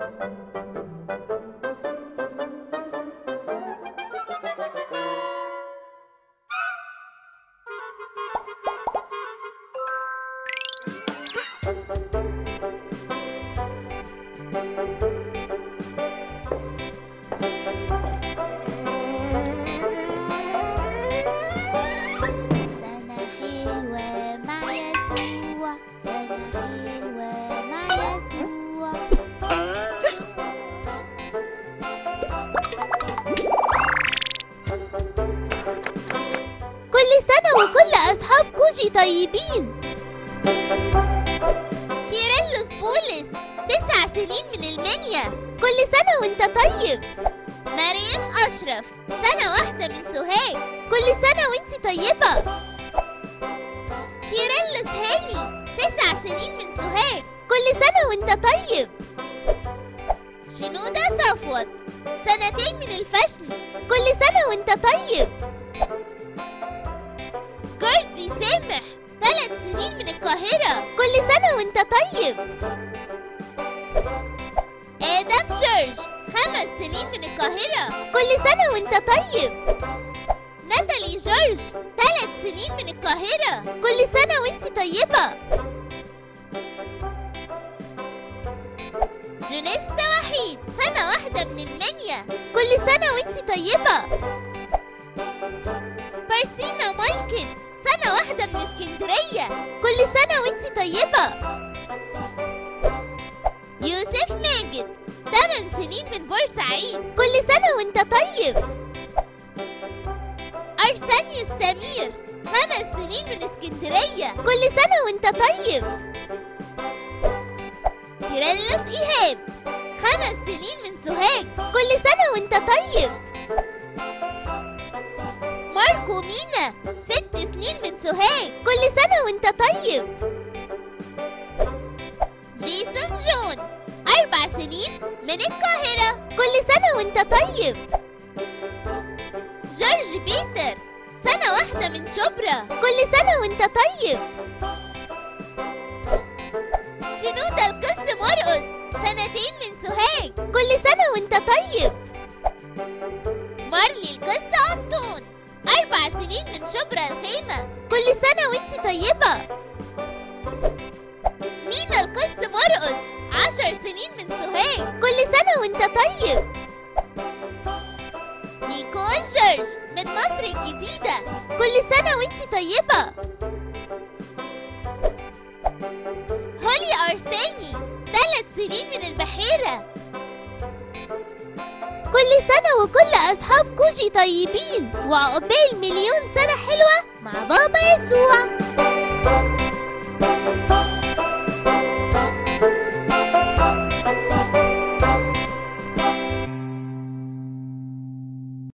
سنة حلوة مع يسوع سنة حلوة مع يسوع كل سنة وكل أصحاب كوجي طيبين كيرلس بولس تسع سنين من المنيا كل سنة وانت طيب مريم أشرف سنة واحدة من سوهاج كل سنة وانت طيبة كيرلس هاني تسع سنين من سوهاج كل سنة وانت طيب شنودة صفوت سنتين من الفشن كل سنة وانت طيب جوردي سامح ثلاث سنين من القاهرة كل سنة وانت طيب آدم جورج خمس سنين من القاهرة كل سنة وانت طيب ناتالي جورج ثلاث سنين من القاهرة كل سنة وانت طيبة جونيستا وحيد سنة واحدة من المنيا كل سنة وانت طيبة بارسينا مايكل سنة واحدة من اسكندرية كل سنة وانت طيبة يوسف ماجد 8 سنين من بورسعيد كل سنة وانت طيب أرسانيوس سمير خمس سنين من اسكندرية كل سنة وانت طيب كيرلس إيهاب خمس سنين من سوهاج كل سنة وانت طيب ماركو مينا ست سنين من سوهاج كل سنة وانت طيب جيسون جون أربع سنين من القاهرة كل سنة وانت طيب جورج بيتر سنة واحدة من شبرا كل سنة وانت طيب شنودة القس مرقس سنتين من سوهاج كل سنة وانت طيب مارلي القس أنطون أربع سنين من شبرا الخيمة كل سنة وانت طيبة مينا القس مرقس عشر سنين من سوهاج كل سنة وانت طيب نيكول جورج من مصر الجديدة كل سنة وانت طيبة هولي أرساني ثلاث سنين من البحيرة كل سنة وكل أصحاب كوجي طيبين وعقبال مليون سنة حلوة مع بابا يسوع